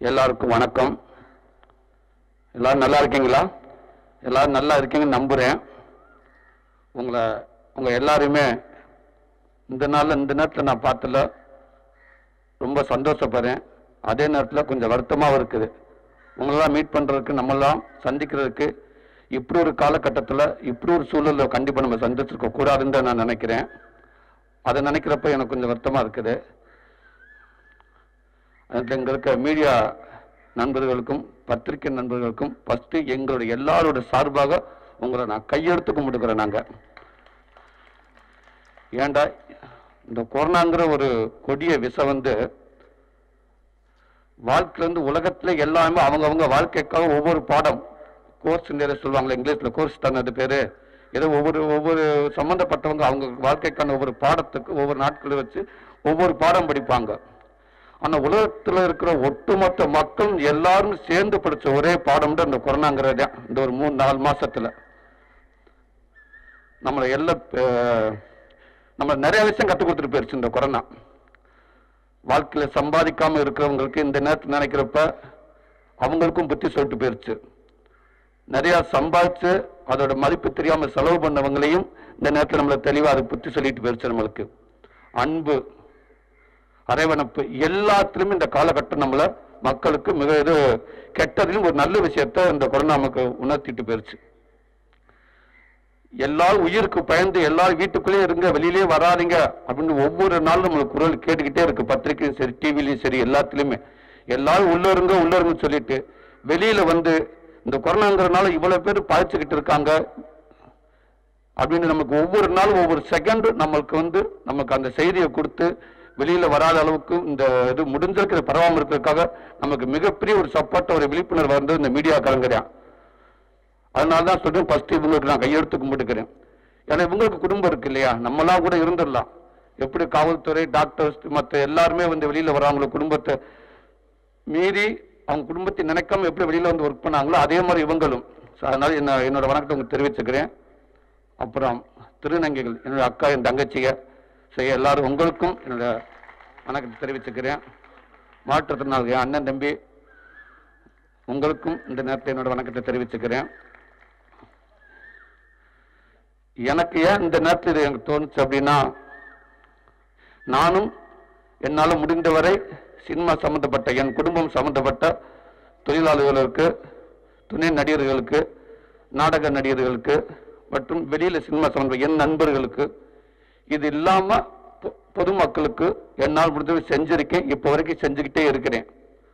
எல்லாருக்கும் வணக்கம் எல்லாரும் நல்லா இருக்கீங்களா எல்லாரும் நல்லா இருக்கீங்கன்னு நம்புறேன் உங்களை உங்க எல்லாரையுமே இந்த நாள்ல இந்த நேரத்தில் நான் பார்த்தல ரொம்ப சந்தோஷப்படுறேன் அதே நேரத்தில் கொஞ்சம் வருத்தமாகவும் இருக்குது உங்களெல்லாம் மீட் பண்ணுறதுக்கு நம்மெல்லாம் சந்திக்கிறதுக்கு இப்படி ஒரு காலகட்டத்தில் இப்படி ஒரு சூழலில் கண்டிப்பாக நம்ம சந்திச்சிருக்க கூடாதுன்னு தான் நான் நினைக்கிறேன் அதை நினைக்கிறப்ப எனக்கு கொஞ்சம் வருத்தமாக இருக்குது அதுக்கு இங்கே இருக்க மீடியா நண்பர்களுக்கும் பத்திரிகை நண்பர்களுக்கும் ஃபஸ்ட்டு எங்களுடைய எல்லாரோட சார்பாக உங்களை நான் கையெடுத்து கும்பிட்டுக்கிறேன் நாங்கள் ஏன்டா இந்த கொரோனாங்கிற ஒரு கொடிய விஷம் வந்து வாழ்க்கையிலேருந்து உலகத்துல எல்லாமே அவங்கவங்க வாழ்க்கைக்காக ஒவ்வொரு பாடம் கோர்ஸ் நிறைய சொல்லுவாங்களே இங்கிலீஷ்ல கோர்ஸ் தானே அது பேரு ஏதோ ஒவ்வொரு ஒவ்வொரு சம்பந்தப்பட்டவங்க அவங்க வாழ்க்கைக்கான ஒவ்வொரு பாடத்துக்கு ஒவ்வொரு நாட்களை வச்சு ஒவ்வொரு பாடம் படிப்பாங்க ஆனா உலகத்துல இருக்கிற ஒட்டுமொத்த மக்கள் எல்லாரும் சேர்ந்து படிச்ச ஒரே பாடம் தான் இந்த கொரோனாங்கிறது தான் இந்த ஒரு மூணு நாலு மாசத்துல நம்மளை எல்லாம் அஹ், நம்ம நிறைய விஷயம் கற்றுக் கொடுத்துட்டு போயிருச்சு இந்த கொரோனா வாழ்க்கையில சம்பாதிக்காம இருக்கிறவங்களுக்கு இந்த நேரத்தில் நினைக்கிறப்ப அவங்களுக்கும் புத்தி சொல்லிட்டு போயிருச்சு நிறைய சம்பாதிச்சு அதோட மதிப்பு தெரியாம செலவு பண்ணவங்களையும் இந்த நேரத்தில் நம்மளை தெளிவா அது புத்தி சொல்லிட்டு போயிருச்சு நம்மளுக்கு அன்பு அரவணைப்பு எல்லாத்திலுமே இந்த காலகட்டம் நம்மள மக்களுக்கு மிக இது கெட்டதிலும் ஒரு நல்ல விஷயத்த இந்த கொரோனா நமக்கு உணர்த்திட்டு போயிருச்சு எல்லாரும் உயிருக்கு பயந்து எல்லாரும் வீட்டுக்குள்ளே இருங்க வெளியிலே வராதீங்க அப்படின்னு ஒவ்வொரு நாளும் நம்மளுக்கு குரல் கேட்டுக்கிட்டே இருக்கு பத்திரிக்கையும் சரி டிவிலையும் சரி எல்லாத்துலயுமே எல்லாரும் உள்ள இருங்க உள்ள இருங்கன்னு சொல்லிட்டு வெளியில வந்து இந்த கொரோனாங்கிறனால இவ்வளவு பேர் பாதிச்சுக்கிட்டு இருக்காங்க அப்படின்னு நமக்கு ஒவ்வொரு நாளும் ஒவ்வொரு செகண்டும் நம்மளுக்கு வந்து நமக்கு அந்த செய்தியை கொடுத்து வெளியில வராத அளவுக்கு இந்த இது முடிஞ்சிருக்கிற பரவாம இருக்கிறதுக்காக நமக்கு மிகப்பெரிய ஒரு சப்போர்ட் ஒரு விழிப்புணர்வு வந்து இந்த மீடியாக்காரங்க தான் அதனால தான் சொல்றேன் ஃபர்ஸ்ட் இவங்களுக்கு நான் கையெழுத்து கும்பிட்டுக்கிறேன் ஏன்னா இவங்களுக்கு குடும்பம் இருக்கு இல்லையா நம்மலாம் கூட இருந்துடலாம் எப்படி காவல்துறை டாக்டர்ஸ் மற்ற எல்லாருமே வந்து வெளியில வராங்களோ குடும்பத்தை மீறி அவங்க குடும்பத்தை நினைக்காம எப்படி வெளியில வந்து ஒர்க் பண்ணாங்களோ அதே மாதிரி இவங்களும் So, அதனால என்ன என்னோட வணக்கத்தை உங்களுக்கு தெரிவிச்சுக்கிறேன் அப்புறம் திருநங்கைகள் என்னோட அக்கா என் தங்கச்சிய செய்ய எல்லாரும் உங்களுக்கும் என்னோட வணக்கத்தை தெரிவிச்சுக்கிறேன் மாற்றுத்திறனாளி என் அண்ணன் தம்பி உங்களுக்கும் இந்த நேரத்தில் என்னோட வணக்கத்தை தெரிவிச்சுக்கிறேன் எனக்கு ஏன் இந்த நேரத்தில் இது எனக்கு தோணுச்சு அப்படின்னா நானும் என்னால் முடிந்தவரை சினிமா சம்பந்தப்பட்ட என் குடும்பம் சம்பந்தப்பட்ட தொழிலாளர்களுக்கு துணை நடிகர்களுக்கு நாடக நடிகர்களுக்கு மற்றும் வெளியில சினிமா சம்பந்தப்பட்ட என் நண்பர்களுக்கு இது இல்லாம பொ- பொதுமக்களுக்கு என்னால் முடிஞ்சதை செஞ்சிருக்கேன் இப்போ வரைக்கும் செஞ்சுக்கிட்டே இருக்கிறேன்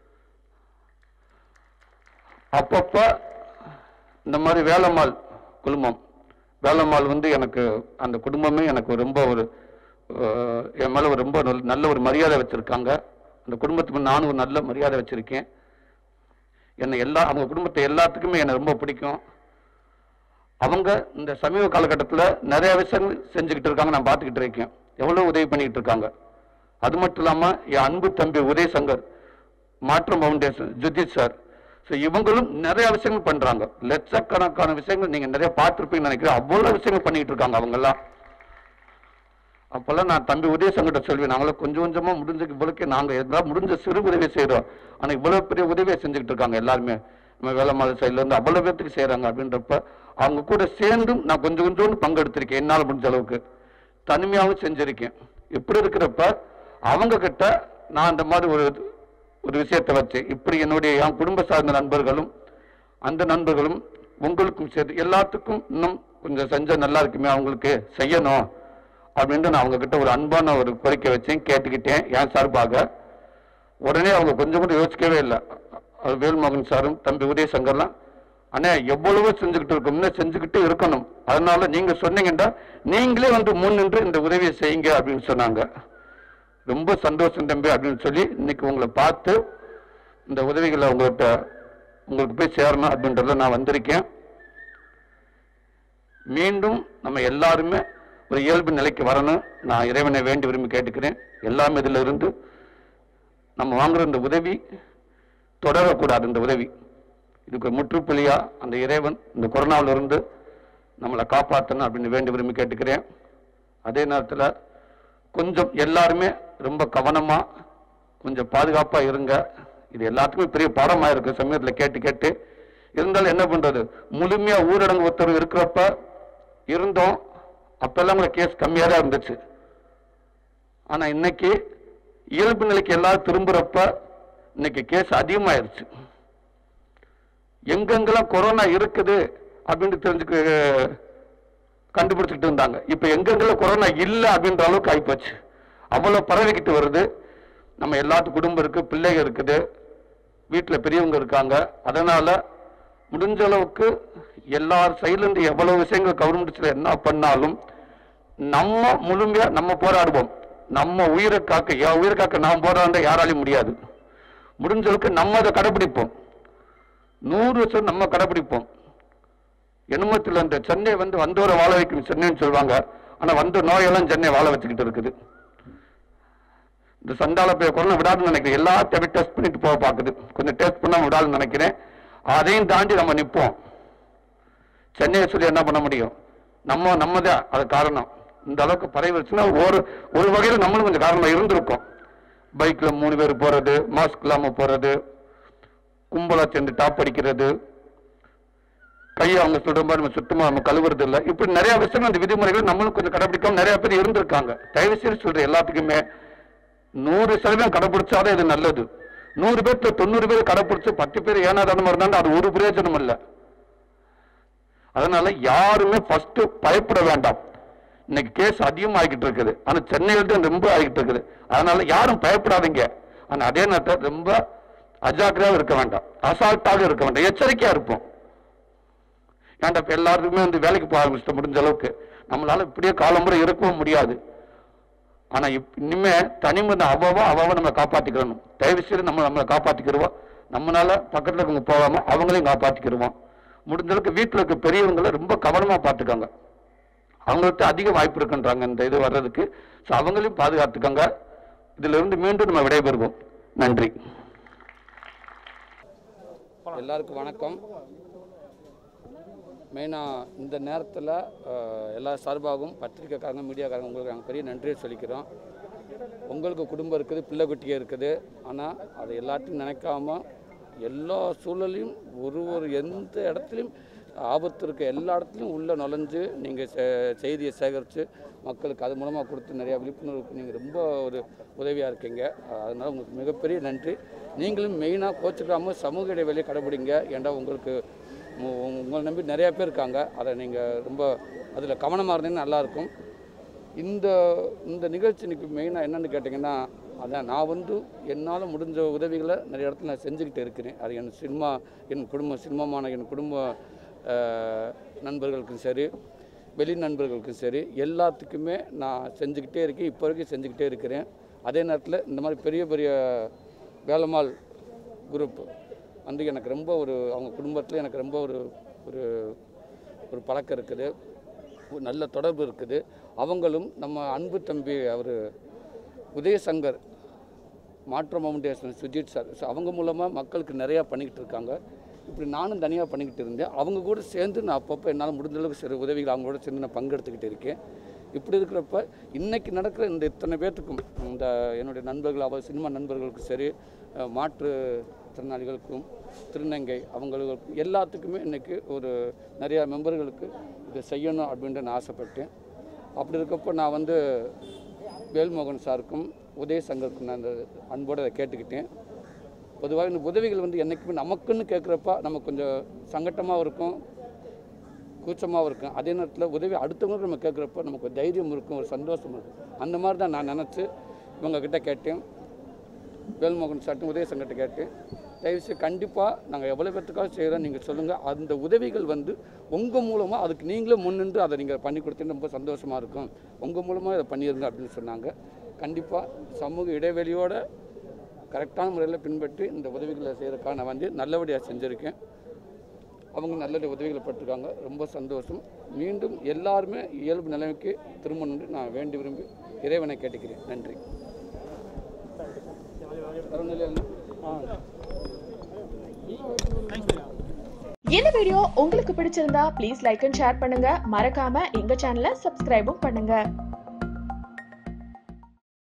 அப்பப்ப இந்த மாதிரி வேலம்மாள் குடும்பம் வேலம்மாள் வந்து எனக்கு அந்த குடும்பமே எனக்கு ரொம்ப ஒரு அஹ், என் மேல ஒரு ரொம்ப நல்ல- நல்ல ஒரு மரியாதை வச்சிருக்காங்க அந்த குடும்பத்துக்கு நானும் ஒரு நல்ல மரியாதை வச்சிருக்கேன் என்னை எல்லா அவங்க குடும்பத்தை எல்லாத்துக்குமே என்னை ரொம்ப பிடிக்கும் அவங்க இந்த சமீப காலகட்டத்தில் நிறைய விஷயங்கள் செஞ்சுக்கிட்டு இருக்காங்க நான் பார்த்துக்கிட்டு இருக்கேன் எவ்வளோ உதவி பண்ணிக்கிட்டு இருக்காங்க அது மட்டும் இல்லாமல் என் அன்பு தம்பி உதய் சங்கர் மாற்றம் ஃபவுண்டேஷன் ஜுதித் சார் ஸோ இவங்களும் நிறைய விஷயங்கள் பண்றாங்க லட்சக்கணக்கான விஷயங்கள் நீங்க நிறைய பார்த்துருப்பீங்கன்னு நினைக்கிறேன் அவ்வளோ விஷயங்கள் பண்ணிட்டு இருக்காங்க அவங்கெல்லாம் அப்பெல்லாம் நான் தம்பி உதய சங்கட்ட சொல்வேன் நாங்களும் கொஞ்சம் கொஞ்சமா முடிஞ்ச இவ்வளோக்கே நாங்க எதாவது முடிஞ்ச சிறு உதவி செய்றோம் ஆனா இவ்வளவு பெரிய உதவியை செஞ்சுக்கிட்டு இருக்காங்க எல்லாருமே நம்ம வேலைமாத சைட்ல இருந்து அவ்வளவு பேர்த்துக்கு செய்றாங்க அப்படின்றப்ப அவங்க கூட சேர்ந்தும் நான் கொஞ்சம் கொஞ்சோண்டு பங்கெடுத்திருக்கேன் என்னால் முடிஞ்ச அளவுக்கு தனிமையாகவும் செஞ்சிருக்கேன் இப்படி இருக்கிறப்ப அவங்க கிட்ட நான் அந்த மாதிரி ஒரு ஒரு விஷயத்தை வச்சு இப்படி என்னுடைய என் குடும்ப சார்ந்த நண்பர்களும் அந்த நண்பர்களும் உங்களுக்கும் சேர்த்து எல்லாத்துக்கும் இன்னும் கொஞ்சம் செஞ்சா நல்லா இருக்குமே அவங்களுக்கு செய்யணும் அப்படின்ட்டு நான் அவங்க கிட்ட ஒரு அன்பான ஒரு கோரிக்கை வச்சேன் கேட்டுக்கிட்டேன் என் சார்பாக உடனே அவங்க கொஞ்சம் கூட யோசிக்கவே இல்லை அது வேல்மோகன் சாரும் தம்பி உதய சங்கர்லாம் அண்ணே எவ்வளவோ செஞ்சுக்கிட்டு இருக்கோம் இன்னும் செஞ்சுக்கிட்டே இருக்கணும் அதனால நீங்க சொன்னீங்கன்னா நீங்களே வந்து முன் நின்று இந்த உதவியை செய்யுங்க அப்படின்னு சொன்னாங்க ரொம்ப சந்தோஷம் தம்பி அப்படின்னு சொல்லி இன்னைக்கு உங்களை பார்த்து இந்த உதவிகளை உங்கள்கிட்ட உங்களுக்கு போய் சேரணும் அப்படின்றத நான் வந்திருக்கேன் மீண்டும் நம்ம எல்லாருமே ஒரு இயல்பு நிலைக்கு வரணும் நான் இறைவனை வேண்டி விரும்பி கேட்டுக்கிறேன் எல்லாமே இதுல இருந்து நம்ம வாங்குற இந்த உதவி தொடரக்கூடாது இந்த உதவி இதுக்கு ஒரு முற்றுப்புள்ளியா அந்த இறைவன் இந்த கொரோனாவில இருந்து நம்மளை காப்பாற்றணும் அப்படின்னு வேண்டி விரும்பி கேட்டுக்கிறேன் அதே நேரத்தில் கொஞ்சம் எல்லாருமே ரொம்ப கவனமா கொஞ்சம் பாதுகாப்பா இருங்க இது எல்லாத்துக்குமே பெரிய பாடமா இருக்கு சமயத்துல கேட்டு கேட்டு இருந்தாலும் என்ன பண்றது முழுமையா ஊரடங்கு உத்தரவு இருக்கிறப்ப இருந்தோம் அப்பெல்லாம் கூட கேஸ் கம்மியா தான் இருந்துச்சு ஆனா இன்னைக்கு இயல்பு நிலைக்கு எல்லாரும் திரும்புறப்ப இன்னைக்கு கேஸ் அதிகமாயிருச்சு எங்கெங்கெல்லாம் கொரோனா இருக்குது அப்படின்னு தெரிஞ்சுக்க கண்டுபிடிச்சிட்டு இருந்தாங்க இப்ப எங்கெங்கெல்லாம் கொரோனா இல்ல அப்படின்ற அளவுக்கு ஆயிப்போச்சு அவ்வளவு பரவிக்கிட்டு வருது நம்ம எல்லாத்து குடும்பம் இருக்கு பிள்ளைங்க இருக்குது வீட்டுல பெரியவங்க இருக்காங்க அதனால முடிஞ்ச அளவுக்கு எல்லார் சைடுல இருந்து எவ்வளவு விஷயங்கள் கவர்மெண்ட்ஸ்ல என்ன பண்ணாலும் நம்ம முழுமையா நம்ம போராடுவோம் நம்ம உயிரை காக்க என் உயிரை காக்க நாம் போராட யாராலையும் முடியாது முடிஞ்ச அளவுக்கு நம்ம அதை கடைபிடிப்போம் நூறு வருஷம் நம்ம கடைபிடிப்போம் எண்மத்தில் இந்த சென்னை வந்து வந்தோரை வாழ வைக்கும் சென்னைன்னு சொல்லுவாங்க ஆனா வந்த நோயெல்லாம் சென்னை வாழ வச்சுக்கிட்டு இருக்குது இந்த சண்டால போய் கொரோனா விடாதுன்னு நினைக்கிறேன் எல்லாத்தையும் டெஸ்ட் பண்ணிட்டு போக பார்க்குது கொஞ்சம் டெஸ்ட் பண்ணா விடாதுன்னு நினைக்கிறேன் அதையும் தாண்டி நம்ம நிற்போம் சென்னையை சொல்லி என்ன பண்ண முடியும் நம்ம நம்ம தான் அது காரணம் இந்த அளவுக்கு பரவிடுச்சுன்னா ஒரு ஒரு வகையில் நம்மளும் கொஞ்சம் காரணமா இருந்திருக்கோம் பைக்ல மூணு பேர் போறது மாஸ்க் இல்லாம போறது கும்பலா சேர்ந்து டாப் அடிக்கிறது கையை அவங்க சொல்ற மாதிரி நம்ம சுத்தமா நம்ம கழுவுறது இல்ல இப்படி நிறைய விஷயம் அந்த விதிமுறைகள் நம்மளும் கொஞ்சம் கடைபிடிக்காம நிறைய பேர் இருந்திருக்காங்க தயவு செய்து சொல்றேன் எல்லாத்துக்குமே நூறு சதவீதம் கடைபிடிச்சாலே இது நல்லது நூறு பேர்த்துல தொண்ணூறு பேர் கடைபிடிச்சு பத்து பேர் ஏனாதானமா இருந்தாலும் அது ஒரு பிரயோஜனம் இல்ல அதனால யாருமே ஃபர்ஸ்ட் பயப்பட வேண்டாம் இன்னைக்கு கேஸ் அதிகமாகிட்டு இருக்குது ஆனா சென்னையில தான் ரொம்ப ஆகிட்டு இருக்குது அதனால யாரும் பயப்படாதீங்க ஆனா அதே நேரத்தில் ரொம்ப அஜாக்கிரதையாக இருக்க வேண்டாம் அசால்ட்டாக இருக்க வேண்டாம் எச்சரிக்கையா இருப்போம் ஏன்டா இப்ப எல்லாருக்குமே வந்து வேலைக்கு போக ஆரம்பிச்சிட்ட முடிஞ்ச அளவுக்கு நம்மளால இப்படியே காலமுறை இருக்கவும் முடியாது ஆனா இப்- இனிமே தனிமனித அவாவா அவாவா நம்ம காப்பாத்திக்கிறணும் தயவு செய்து நம்ம நம்மளை காப்பாத்திக்கிருவோம் நம்மளால பக்கத்துல இருக்கவங்க போகாம அவங்களையும் காப்பாத்திக்கிருவோம் முடிஞ்ச அளவுக்கு வீட்டுல இருக்க பெரியவங்களை ரொம்ப கவனமா பார்த்துக்கோங்க அவங்களுக்கு அதிக வாய்ப்பு இருக்குன்றாங்க இந்த இது வர்றதுக்கு ஸோ அவங்களையும் பாதுகாத்துக்கோங்க இதுல இருந்து மீண்டும் நம்ம விடைபெறுவோம் நன்றி எல்லாருக்கும் வணக்கம் மெயினாக இந்த நேரத்தில் எல்லா சார்பாகவும் பத்திரிக்கைக்காரங்க மீடியாக்காரங்க உங்களுக்கு நாங்கள் பெரிய நன்றியை சொல்லிக்கிறோம் உங்களுக்கு குடும்பம் இருக்குது பிள்ளை குட்டியே இருக்குது ஆனால் அதை எல்லாத்தையும் நினைக்காம எல்லா சூழலையும் ஒரு ஒரு எந்த இடத்துலையும் ஆபத்து இருக்க எல்லா இடத்துலையும் உள்ளே நுழைஞ்சு நீங்கள் செய்தியை சேகரித்து மக்களுக்கு அது மூலமாக கொடுத்து நிறையா விழிப்புணர்வுக்கு நீங்கள் ரொம்ப ஒரு உதவியாக இருக்கீங்க அதனால் உங்களுக்கு மிகப்பெரிய நன்றி நீங்களும் மெயினாக கோச்சுக்காமல் சமூக இடைவெளியை கடைபிடிங்க ஏன்டா உங்களுக்கு உ- உ- உங்களை நம்பி நிறையா பேர் இருக்காங்க அதை நீங்கள் ரொம்ப அதில் கவனமாக இருந்தீங்கன்னா நல்லாயிருக்கும் இந்த இந்த நிகழ்ச்சி இன்னைக்கு மெயினாக என்னென்னு கேட்டிங்கன்னா அதான் நான் வந்து என்னால் முடிஞ்ச உதவிகளை நிறைய இடத்துல நான் செஞ்சுக்கிட்டு இருக்கிறேன் அது என் சினிமா என் குடும்ப சினிமாமான என் குடும்ப அஹ், நண்பர்களுக்கும் சரி வெளி நண்பர்களுக்கும் சரி எல்லாத்துக்குமே நான் செஞ்சுக்கிட்டே இருக்கேன் இப்போ வரைக்கும் செஞ்சுக்கிட்டே இருக்கிறேன் அதே நேரத்தில் இந்த மாதிரி பெரிய பெரிய வேலம்மாள் குரூப் வந்து எனக்கு ரொம்ப ஒரு அவங்க குடும்பத்தில் எனக்கு ரொம்ப ஒரு ஒரு ஒரு பழக்கம் இருக்குது ஒரு நல்ல தொடர்பு இருக்குது அவங்களும் நம்ம அன்பு தம்பி அவர் உதயசங்கர் மாற்றம் ஃபவுண்டேஷன் சுஜித் சார் ஸோ அவங்க மூலமாக மக்களுக்கு நிறையா பண்ணிக்கிட்டு இருக்காங்க இப்படி நானும் தனியாக பண்ணிக்கிட்டு இருந்தேன் அவங்க கூட சேர்ந்து நான் அப்பப்போ என்னால் முடிஞ்ச அளவுக்கு சிறு உதவிகள் அவங்க கூட சேர்ந்து நான் பங்கெடுத்துக்கிட்டு இருக்கேன் இப்படி இருக்கிறப்ப இன்னைக்கு நடக்கிற இந்த இத்தனை பேர்த்துக்கும் இந்த என்னுடைய நண்பர்கள் அவர் சினிமா நண்பர்களுக்கும் சரி அஹ், மாற்று திறனாளிகளுக்கும் திருநங்கை அவங்களுக்கு எல்லாத்துக்குமே இன்னைக்கு ஒரு நிறையா மெம்பர்களுக்கு இதை செய்யணும் அப்படின்ட்டு நான் ஆசைப்பட்டேன் அப்படி இருக்கப்போ நான் வந்து வேல்மோகன் சாருக்கும் உதயசங்கருக்கும் நான் அந்த அன்போடு அதை கேட்டுக்கிட்டேன் பொதுவாக இந்த உதவிகள் வந்து என்றைக்குமே நமக்குன்னு கேட்குறப்ப நமக்கு கொஞ்சம் சங்கட்டமாகவும் இருக்கும் கூச்சமாகவும் இருக்கும் அதே நேரத்தில் உதவி அடுத்தவங்களுக்கு நம்ம கேட்குறப்ப நமக்கு ஒரு தைரியம் இருக்கும் ஒரு சந்தோஷம் இருக்கும் அந்த மாதிரி தான் நான் நினச்சி இவங்கக்கிட்ட கேட்டேன் வேல்மோகன் சார்ட்டும் உதயசங்கர்கிட்ட கேட்டேன் தயவுசெய்து கண்டிப்பாக நாங்கள் எவ்வளோ பேர்த்துக்காக செய்கிறோம் நீங்கள் சொல்லுங்கள் அந்த உதவிகள் வந்து உங்கள் மூலமாக அதுக்கு நீங்களே முன்னின்று அதை நீங்கள் பண்ணி கொடுத்தீங்கன்னா ரொம்ப சந்தோஷமாக இருக்கும் உங்கள் மூலமாக இதை பண்ணிடுங்க அப்படின்னு சொன்னாங்க கண்டிப்பாக சமூக இடைவெளியோட கரெக்டான முறையில் பின்பற்றி இந்த உதவிகளை செய்கிறதுக்காக நான் வந்து நல்லபடியாக செஞ்சுருக்கேன் அவங்க நல்ல உதவிகளை பட்டிருக்காங்க ரொம்ப சந்தோஷம் மீண்டும் எல்லாருமே இயல்பு நிலைமைக்கு திரும்பணும்னு நான் வேண்டி விரும்பி இறைவனை கேட்டுக்கிறேன் நன்றி அருண்நிலையண்ணா? இந்த வீடியோ உங்களுக்கு பிடிச்சிருந்தா ப்ளீஸ் லைக் அண்ட் ஷேர் பண்ணுங்க மறக்காம எங்க சேனலை சப்ஸ்கிரைபும் பண்ணுங்க